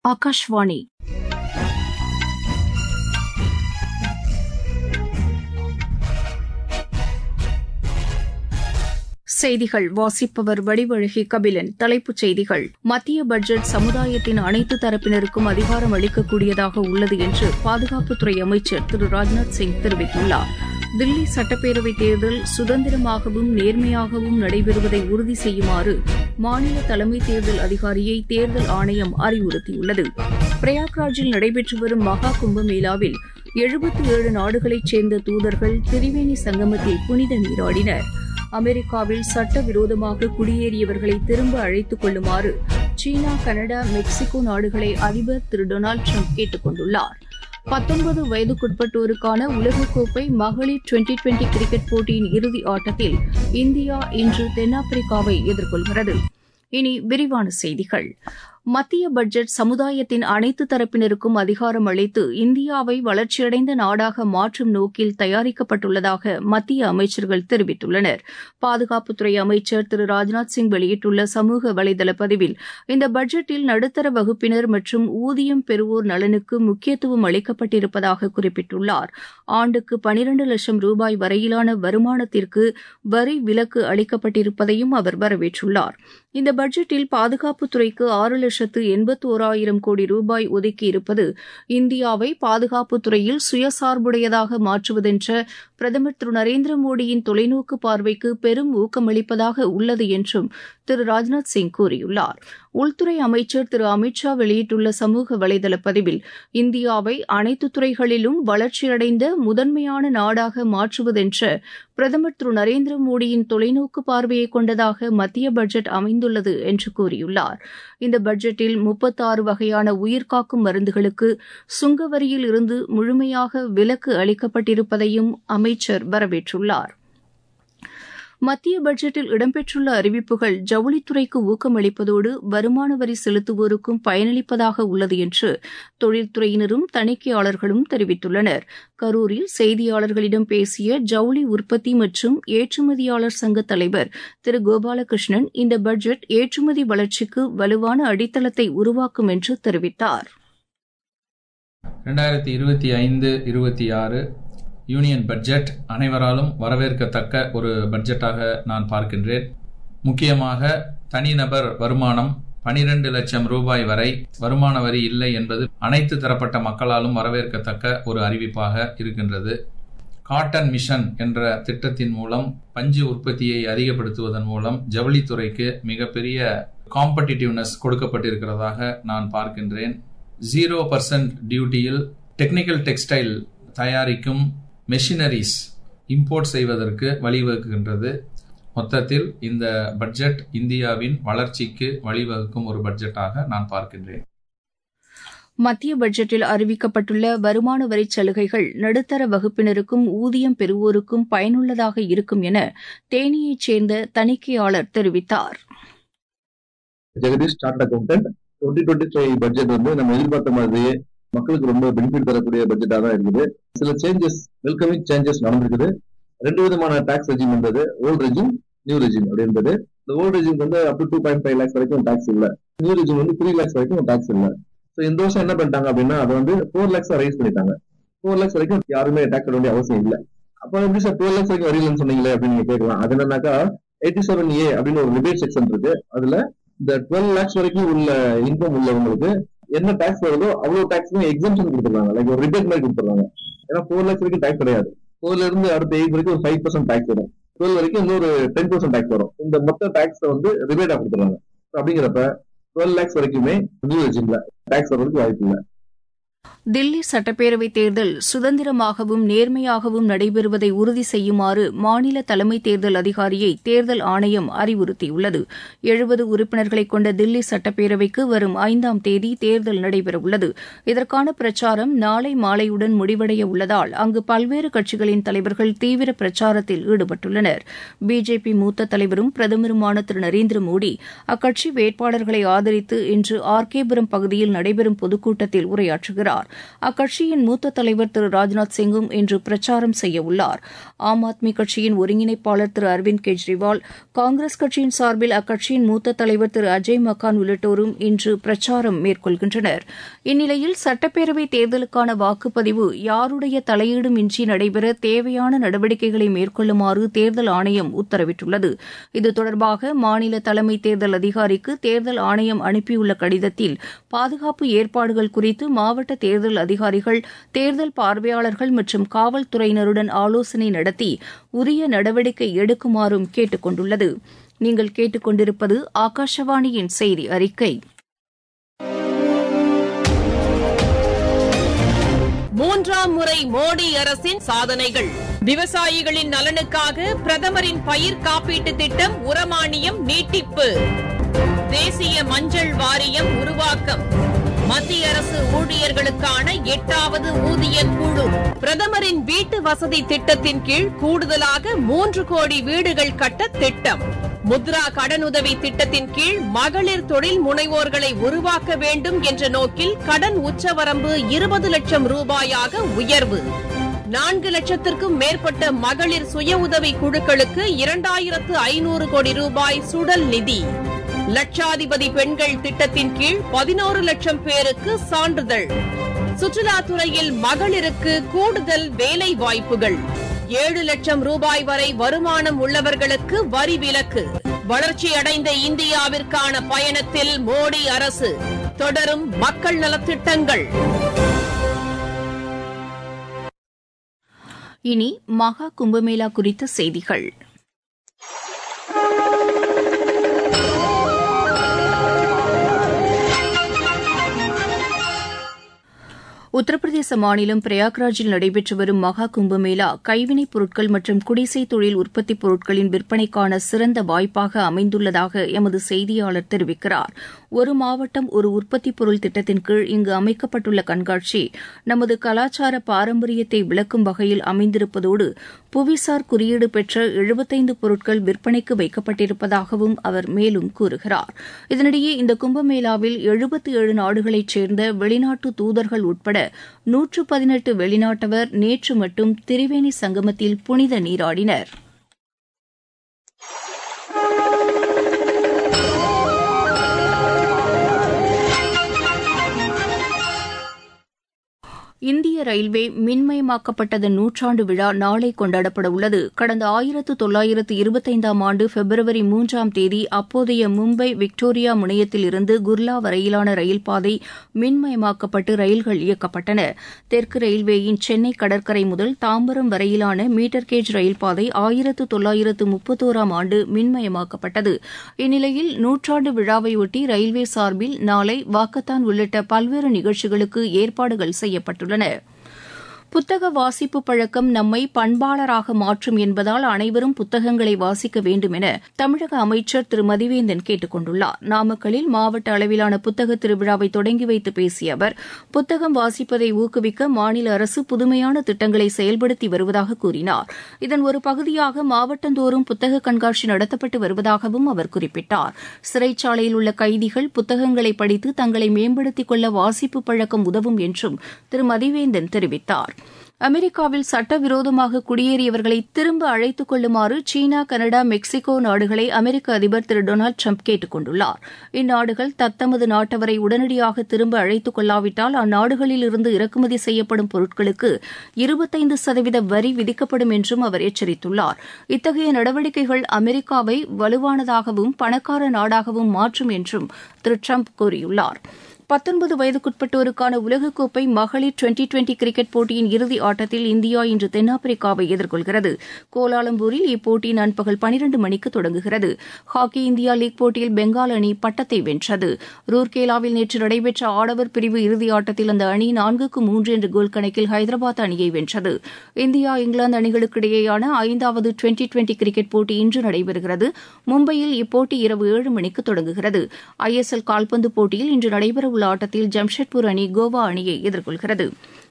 ஆகாஷ்வாணி செய்திகள் வாசிப்பவர் வடிவழகி கபிலன் தலைப்புச் செய்திகள் மத்திய பட்ஜெட் சமுதாயத்தின் அனைத்து தரப்பினருக்கும் அதிகாரம் அளிக்கக்கூடியதாக உள்ளது என்று பாதுகாப்புத்துறை அமைச்சர் திரு ராஜ்நாத் சிங் தெரிவித்துள்ளார் தில்லி சட்டப்பேரவைத் தேர்தல் சுதந்திரமாகவும் நேர்மையாகவும் நடைபெறுவதை உறுதி செய்யுமாறு மாநில தலைமை தேர்தல் அதிகாரியை தேர்தல் ஆணையம் அறிவுறுத்தியுள்ளது பிரயாக்ராஜில் நடைபெற்று வரும் மகா கும்பமேளாவில் எழுபத்தி ஏழு நாடுகளைச் சேர்ந்த தூதர்கள் திரிவேணி சங்கமத்தில் புனித நீராடினர் அமெரிக்காவில் சட்டவிரோதமாக குடியேறியவர்களை திரும்ப அழைத்துக் கொள்ளுமாறு சீனா கனடா மெக்சிகோ நாடுகளை அதிபர் திரு டொனால்டு ட்ரம்ப் கேட்டுக் கொண்டுள்ளார் பத்தொன்பது வயதுக்குட்பட்டோருக்கான உலகக்கோப்பை மகளிர் டுவெண்டி டுவெண்டி கிரிக்கெட் போட்டியின் இறுதி ஆட்டத்தில் இந்தியா இன்று தென்னாப்பிரிக்காவை எதிர்கொள்கிறது இனி விரிவான செய்திகள் மத்திய பட்ஜெட் சமுதாயத்தின் அனைத்து தரப்பினருக்கும் அதிகாரம் அளித்து இந்தியாவை வளர்ச்சியடைந்த நாடாக மாற்றும் நோக்கில் தயாரிக்கப்பட்டுள்ளதாக மத்திய அமைச்சர்கள் தெரிவித்துள்ளனர் பாதுகாப்புத்துறை அமைச்சர் திரு ராஜ்நாத் சிங் வெளியிட்டுள்ள சமூக வலைதள பதிவில் இந்த பட்ஜெட்டில் நடுத்தர வகுப்பினர் மற்றும் ஊதியம் பெறுவோர் நலனுக்கு முக்கியத்துவம் அளிக்கப்பட்டிருப்பதாக குறிப்பிட்டுள்ளார் ஆண்டுக்கு பனிரண்டு லட்சம் ரூபாய் வரையிலான வருமானத்திற்கு வரி விலக்கு அளிக்கப்பட்டிருப்பதையும் அவர் வரவேற்றுள்ளார் இந்த பட்ஜெட்டில் பாதுகாப்புத்துறைக்கு ஆறு லட்சத்து எண்பத்தோராயிரம் கோடி ரூபாய் ஒதுக்கியிருப்பது இந்தியாவை பாதுகாப்புத் துறையில் சுயசார்புடையதாக மாற்றுவதென்ற பிரதமர் திரு நரேந்திர மோடியின் தொலைநோக்கு பார்வைக்கு பெரும் ஊக்கமளிப்பதாக உள்ளது என்றும் திரு ராஜ்நாத் சிங் கூறியுள்ளார் உள்துறை அமைச்சர் திரு அமித் ஷா வெளியிட்டுள்ள சமூக வலைதள பதிவில் இந்தியாவை அனைத்து துறைகளிலும் வளர்ச்சியடைந்த முதன்மையான நாடாக மாற்றுவதென்ற பிரதமர் திரு நரேந்திர மோடியின் தொலைநோக்கு பார்வையை கொண்டதாக மத்திய பட்ஜெட் அமைந்துள்ளது என்று கூறியுள்ளார் இந்த பட்ஜெட்டில் முப்பத்தாறு வகையான உயிர்காக்கும் மருந்துகளுக்கு சுங்கவரியில் இருந்து முழுமையாக விலக்கு அளிக்கப்பட்டிருப்பதையும் அமைச்சர் வரவேற்றுள்ளார் மத்திய பட்ஜெட்டில் இடம்பெற்றுள்ள அறிவிப்புகள் ஜவுளித்துறைக்கு ஊக்கமளிப்பதோடு வருமான வரி செலுத்துவோருக்கும் பயனளிப்பதாக உள்ளது என்று தொழில்துறையினரும் தணிக்கையாளர்களும் தெரிவித்துள்ளனர் கரூரில் செய்தியாளர்களிடம் பேசிய ஜவுளி உற்பத்தி மற்றும் ஏற்றுமதியாளர் சங்க தலைவர் திரு கோபாலகிருஷ்ணன் இந்த பட்ஜெட் ஏற்றுமதி வளர்ச்சிக்கு வலுவான அடித்தளத்தை உருவாக்கும் என்று தெரிவித்தார் ரெண்டாயிரத்தி இருபத்தி ஐந்து இருபத்தி ஆறு யூனியன் பட்ஜெட் அனைவராலும் வரவேற்கத்தக்க ஒரு பட்ஜெட்டாக நான் பார்க்கின்றேன் முக்கியமாக தனிநபர் வருமானம் பனிரெண்டு லட்சம் ரூபாய் வரை வருமான வரி இல்லை என்பது அனைத்து தரப்பட்ட மக்களாலும் வரவேற்கத்தக்க ஒரு அறிவிப்பாக இருக்கின்றது காட்டன் மிஷன் என்ற திட்டத்தின் மூலம் பஞ்சு உற்பத்தியை அதிகப்படுத்துவதன் மூலம் ஜவுளித்துறைக்கு மிகப்பெரிய காம்படிட்டிவ்னஸ் கொடுக்கப்பட்டிருக்கிறதாக நான் பார்க்கின்றேன் ஜீரோ பர்சன்ட் டியூட்டியில் டெக்னிக்கல் டெக்ஸ்டைல் தயாரிக்கும் மெஷினரிஸ் இம்போர்ட் செய்வதற்கு வழிவகுக்கின்றது மொத்தத்தில் இந்த பட்ஜெட் இந்தியாவின் வளர்ச்சிக்கு வழிவகுக்கும் ஒரு பட்ஜெட்டாக நான் பார்க்கின்றேன் மத்திய பட்ஜெட்டில் அறிவிக்கப்பட்டுள்ள வருமான வரி சலுகைகள் நடுத்தர வகுப்பினருக்கும் ஊதியம் பெறுவோருக்கும் பயனுள்ளதாக இருக்கும் என தேனியைச் சேர்ந்த தணிக்கையாளர் தெரிவித்தார் Jagadish chartered accountant twenty twenty five budget வந்து நம்ம எதிர்பார்த்த மாதிரியே மக்களுக்கு ரொம்ப பெனிஃபிட் தரக்கூடிய பட்ஜெட்டா தான் இருக்குது சில சேஞ்சஸ் வெல்கமிங் சேஞ்சஸ் நடந்திருக்குது ரெண்டு விதமான டாக்ஸ் ரெஜிம் இருந்தது ஓல்ட் ரெஜிம் நியூ ரெஜிம் அப்படின்றது இந்த ஓல்ட் ரெஜிம் வந்து up to two point five lakhs வரைக்கும் டாக்ஸ் இல்ல நியூ ரெஜிம் வந்து த்ரீ லேக்ஸ் வரைக்கும் டாக்ஸ் இல்ல ஸோ இந்த வருஷம் என்ன பண்ணிட்டாங்க அப்படின்னா அதை வந்து ஃபோர் லேக்ஸ் ரைஸ் பண்ணிட்டாங்க ஃபோர் லேக்ஸ் வரைக்கும் யாருமே டாக்ஸ் கட்ட வேண்டிய அவசியம் இல்லை அப்போ எப்படி சார் ஃபோர் லேக்ஸ் வரைக்கும் வரையிலன்னு சொன்னீங்களே அப்படின்னு நீங்க கேட்கலாம் அது என்னன்னாக்கா எயிட்டி செவன் ஏ அப்படின்னு ஒரு ரிபேட் செக்ஷன் இருக்கு அதுல இந்த டுவெல் லேக்ஸ் வரைக்கும் உள்ள இன்கம் உள்ளவங்களுக்கு என்ன டாக்ஸ் வருதோ அவ்வளவு டாக்ஸ்மே எக்ஸம்ஷன் கொடுத்துருக்காங்க லைக் ஒரு ரிபேட் மாதிரி கொடுத்துருக்காங்க ஏன்னா ஃபோர் லேக்ஸ் வரைக்கும் டாக்ஸ் கிடையாது ஃபோர்ல இருந்து அடுத்த எயிட் வரைக்கும் ஒரு ஃபைவ் பர்சன்ட் டாக்ஸ் வரும் டுவெல் வரைக்கும் இன்னொரு டென் பர்சன்ட் டாக்ஸ் வரும் இந்த மொத்த டாக்ஸ் வந்து ரிபேட்டா கொடுத்துருவாங்க அப்படிங்கிறப்ப டுவெல் லேக்ஸ் வரைக்குமே நியூ ரெஜிம்ல டாக்ஸ் வர்றதுக்கு வாய்ப்பு இல்லை தில்லி சட்டப்பேரவைத் தேர்தல் சுதந்திரமாகவும் நேர்மையாகவும் நடைபெறுவதை உறுதி செய்யுமாறு மாநில தலைமை தேர்தல் அதிகாரியை தேர்தல் ஆணையம் அறிவுறுத்தியுள்ளது எழுபது உறுப்பினர்களை கொண்ட தில்லி சட்டப்பேரவைக்கு வரும் ஐந்தாம் தேதி தேர்தல் நடைபெறவுள்ளது இதற்கான பிரச்சாரம் நாளை மாலையுடன் முடிவடைய உள்ளதால் அங்கு பல்வேறு கட்சிகளின் தலைவர்கள் தீவிர பிரச்சாரத்தில் ஈடுபட்டுள்ளனர் பிஜேபி மூத்த தலைவரும் பிரதமருமான திரு நரேந்திர மோடி அக்கட்சி வேட்பாளர்களை ஆதரித்து இன்று ஆர் கேபுரம் பகுதியில் நடைபெறும் பொதுக்கூட்டத்தில் உரையாற்றுகிறார் அக்கட்சியின் மூத்த தலைவர் திரு ராஜ்நாத் சிங்கும் இன்று பிரச்சாரம் செய்ய உள்ளார் ஆம் ஆத்மி கட்சியின் ஒருங்கிணைப்பாளர் திரு அரவிந்த் கெஜ்ரிவால் காங்கிரஸ் கட்சியின் சார்பில் அக்கட்சியின் மூத்த தலைவர் திரு அஜய் மக்கான் உள்ளிட்டோரும் இன்று பிரச்சாரம் மேற்கொள்கின்றனர் இந்நிலையில் சட்டப்பேரவை தேர்தலுக்கான வாக்குப்பதிவு யாருடைய தலையீடும் இன்றி நடைபெற தேவையான நடவடிக்கைகளை மேற்கொள்ளுமாறு தேர்தல் ஆணையம் உத்தரவிட்டுள்ளது இது தொடர்பாக மாநில தலைமை தேர்தல் அதிகாரிக்கு தேர்தல் ஆணையம் அனுப்பியுள்ள கடிதத்தில் பாதுகாப்பு ஏற்பாடுகள் குறித்து மாவட்ட தேர்தல் அதிகாரிகள் தேர்தல் பார்வையாளர்கள் மற்றும் காவல்துறையினருடன் ஆலோசனை நடத்தி உரிய நடவடிக்கை எடுக்குமாறும் கேட்டுக் கொண்டுள்ளது நீங்கள் கேட்டுக்கொண்டிருப்பது ஆகாஷவாணியின் செய்தி அறிக்கை மூன்றாம் முறை மோடி அரசின் சாதனைகள் விவசாயிகளின் நலனுக்காக பிரதமரின் பயிர் காப்பீட்டு திட்டம் உரமானியம் நீட்டிப்பு தேசிய மஞ்சள் வாரியம் உருவாக்கம் மத்திய அரசு ஊழியர்களுக்கான எட்டாவது ஊதிய குழு பிரதமரின் வீட்டு வசதி திட்டத்தின் கீழ் கூடுதலாக மூன்று கோடி வீடுகள் கட்ட திட்டம் முத்ரா கடனுதவி திட்டத்தின் கீழ் மகளிர் தொழில் முனைவோர்களை உருவாக்க வேண்டும் என்ற நோக்கில் கடன் உச்சவரம்பு இருபது லட்சம் ரூபாயாக உயர்வு நான்கு லட்சத்திற்கும் மேற்பட்ட மகளிர் சுய உதவி குழுக்களுக்கு இரண்டாயிரத்து ஐநூறு கோடி ரூபாய் சுடல் நிதி லட்சாதிபதி பெண்கள் திட்டத்தின் கீழ் பதினோரு லட்சம் பேருக்கு சான்றிதழ் சுற்றுலாத்துறையில் மகளிருக்கு கூடுதல் வேலை வாய்ப்புகள் ஏழு லட்சம் ரூபாய் வரை வருமானம் உள்ளவர்களுக்கு வரி விலக்கு வளர்ச்சியடைந்த இந்தியாவிற்கான பயணத்தில் மோடி அரசு தொடரும் மக்கள் நலத்திட்டங்கள் இனி மகா கும்பமேளா குறித்த செய்திகள் உத்தரப்பிரதேச மாநிலம் பிரயாக்ராஜில் நடைபெற்று வரும் மகா கும்பமேளா கைவினைப் பொருட்கள் மற்றும் குடிசை தொழில் உற்பத்திப் பொருட்களின் விற்பனைக்கான சிறந்த வாய்ப்பாக அமைந்துள்ளதாக எமது செய்தியாளர் தெரிவிக்கிறார் ஒரு மாவட்டம் ஒரு உற்பத்திப் பொருள் திட்டத்தின் கீழ் இங்கு அமைக்கப்பட்டுள்ள கண்காட்சி நமது கலாச்சார பாரம்பரியத்தை விளக்கும் வகையில் அமைந்திருப்பதோடு புவிசார் குறியீடு பெற்ற எழுபத்தைந்து பொருட்கள் விற்பனைக்கு வைக்கப்பட்டிருப்பதாகவும் அவர் மேலும் கூறுகிறார் இதனிடையே இந்த கும்பமேளாவில் எழுபத்தி ஏழு நாடுகளைச் சேர்ந்த வெளிநாட்டு தூதர்கள் உட்பட நூற்று பதினெட்டு வெளிநாட்டவர் நேற்று மட்டும் திரிவேணி சங்கமத்தில் புனித நீராடினர் இந்திய ரயில்வே மின்மயமாக்கப்பட்டதன் நூற்றாண்டு விழா நாளை கொண்டாடப்பட உள்ளது கடந்த ஆயிரத்து தொள்ளாயிரத்து இருபத்தைந்தாம் ஆண்டு பிப்ரவரி மூன்றாம் தேதி அப்போதைய மும்பை விக்டோரியா முனையத்தில் இருந்து குர்லா வரையிலான ரயில் பாதை மின்மயமாக்கப்பட்டு ரயில்கள் இயக்கப்பட்டன தெற்கு ரயில்வேயின் சென்னை கடற்கரை முதல் தாம்பரம் வரையிலான மீட்டர் கேஜ் ரயில் பாதை ஆயிரத்து தொள்ளாயிரத்து முப்பத்தோராம் ஆண்டு மின்மயமாக்கப்பட்டது இந்நிலையில் நூற்றாண்டு விழாவையொட்டி ரயில்வே சார்பில் நாளை வாக்கத்தான் உள்ளிட்ட பல்வேறு நிகழ்ச்சிகளுக்கு ஏற்பாடுகள் செய்யப்பட்டுள்ளன உள்ளன புத்தக வாசிப்பு பழக்கம் நம்மை பண்பாளராக மாற்றும் என்பதால் அனைவரும் புத்தகங்களை வாசிக்க வேண்டும் என தமிழக அமைச்சர் திரு மதிவேந்தன் கேட்டுக் கொண்டுள்ளார் நாமக்கலில் மாவட்ட அளவிலான புத்தக திருவிழாவை தொடங்கி வைத்து பேசிய அவர் புத்தகம் வாசிப்பதை ஊக்குவிக்க மாநில அரசு புதுமையான திட்டங்களை செயல்படுத்தி வருவதாக கூறினார் இதன் ஒரு பகுதியாக மாவட்டந்தோறும் புத்தக கண்காட்சி நடத்தப்பட்டு வருவதாகவும் அவர் குறிப்பிட்டார் சிறைச்சாலையில் உள்ள கைதிகள் புத்தகங்களை படித்து தங்களை மேம்படுத்திக் கொள்ள வாசிப்பு பழக்கம் உதவும் என்றும் திரு மதிவேந்தன் தெரிவித்தார் அமெரிக்காவில் சட்டவிரோதமாக குடியேறியவர்களை திரும்ப அழைத்துக் கொள்ளுமாறு சீனா கனடா மெக்சிகோ நாடுகளை அமெரிக்க அதிபர் திரு டொனால்டு ட்ரம்ப் கேட்டுக் கொண்டுள்ளார் இந்நாடுகள் தத்தமது நாட்டவரை உடனடியாக திரும்ப அழைத்துக் கொள்ளாவிட்டால் அந்நாடுகளில் இருந்து இறக்குமதி செய்யப்படும் பொருட்களுக்கு இருபத்தைந்து சதவீத வரி விதிக்கப்படும் என்றும் அவர் எச்சரித்துள்ளார் இத்தகைய நடவடிக்கைகள் அமெரிக்காவை வலுவானதாகவும் பணக்கார நாடாகவும் மாற்றும் என்றும் திரு ட்ரம்ப் கூறியுள்ளார் பத்தொன்பது வயதுக்குட்பட்டோருக்கான உலகக்கோப்பை மகளிர் டுவெண்டி டுவெண்டி கிரிக்கெட் போட்டியின் இறுதி ஆட்டத்தில் இந்தியா இன்று தென்னாப்பிரிக்காவை எதிர்கொள்கிறது கோலாலம்பூரில் இப்போட்டி நண்பகல் பனிரண்டு மணிக்கு தொடங்குகிறது ஹாக்கி இந்தியா லீக் போட்டியில் பெங்கால் அணி பட்டத்தை வென்றது ரூர்கேலாவில் நேற்று நடைபெற்ற ஆடவர் பிரிவு இறுதி ஆட்டத்தில் அந்த அணி நான்குக்கு மூன்று என்ற கோல் கணக்கில் ஹைதராபாத் அணியை வென்றது இந்தியா இங்கிலாந்து அணிகளுக்கு இடையேயான ஐந்தாவது டுவெண்டி டுவெண்டி கிரிக்கெட் போட்டி இன்று நடைபெறுகிறது மும்பையில் இப்போட்டி இரவு ஏழு மணிக்கு தொடங்குகிறது ஐஎஸ்எல் கால்பந்து போட்டியில் இன்று நடைபெறவுள்ள உள்ள ஆட்டத்தில் ஜம்ஷெட்பூர் அணி கோவா அணியை எதிர்கொள்கிறது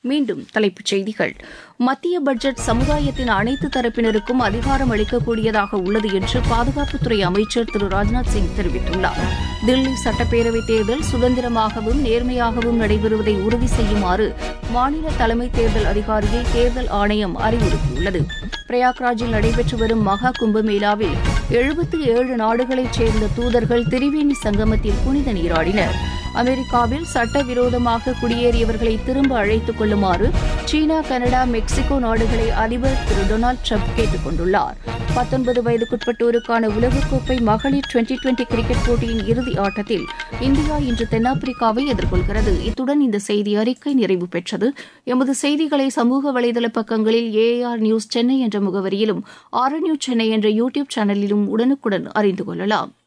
மீண்டும் தலைப்புச் செய்திகள் மத்திய பட்ஜெட் சமுதாயத்தின் அனைத்து தரப்பினருக்கும் அதிகாரம் அளிக்கக்கூடியதாக உள்ளது என்று பாதுகாப்புத்துறை அமைச்சர் திரு ராஜ்நாத் சிங் தெரிவித்துள்ளார் தில்லி சட்டப்பேரவைத் தேர்தல் சுதந்திரமாகவும் நேர்மையாகவும் நடைபெறுவதை உறுதி செய்யுமாறு மாநில தலைமை தேர்தல் அதிகாரியை தேர்தல் ஆணையம் அறிவுறுத்தியுள்ளது பிரயாக்ராஜில் நடைபெற்று வரும் மகா கும்பமேளாவில் எழுபத்தி ஏழு நாடுகளைச் சேர்ந்த தூதர்கள் திரிவேணி சங்கமத்தில் புனித நீராடினர் அமெரிக்காவில் சட்டவிரோதமாக குடியேறியவர்களை திரும்ப அழைத்துக் கொள்ளுமாறு சீனா கனடா மெக்சிகோ நாடுகளை அதிபர் திரு டொனால்டு ட்ரம்ப் கேட்டுக் கொண்டுள்ளார் பத்தொன்பது வயதுக்குட்பட்டோருக்கான உலகக்கோப்பை மகளிர் டுவெண்டி டுவெண்டி கிரிக்கெட் போட்டியின் இறுதி ஆட்டத்தில் இந்தியா இன்று தென்னாப்பிரிக்காவை எதிர்கொள்கிறது இத்துடன் இந்த செய்தி அறிக்கை நிறைவு பெற்றது எமது செய்திகளை சமூக வலைதள பக்கங்களில் ஏஆர் நியூஸ் சென்னை என்ற முகவரியிலும் ஆர் நியூஸ் சென்னை என்ற யூடியூப் சேனலிலும் உடனுக்குடன் அறிந்து கொள்ளலாம்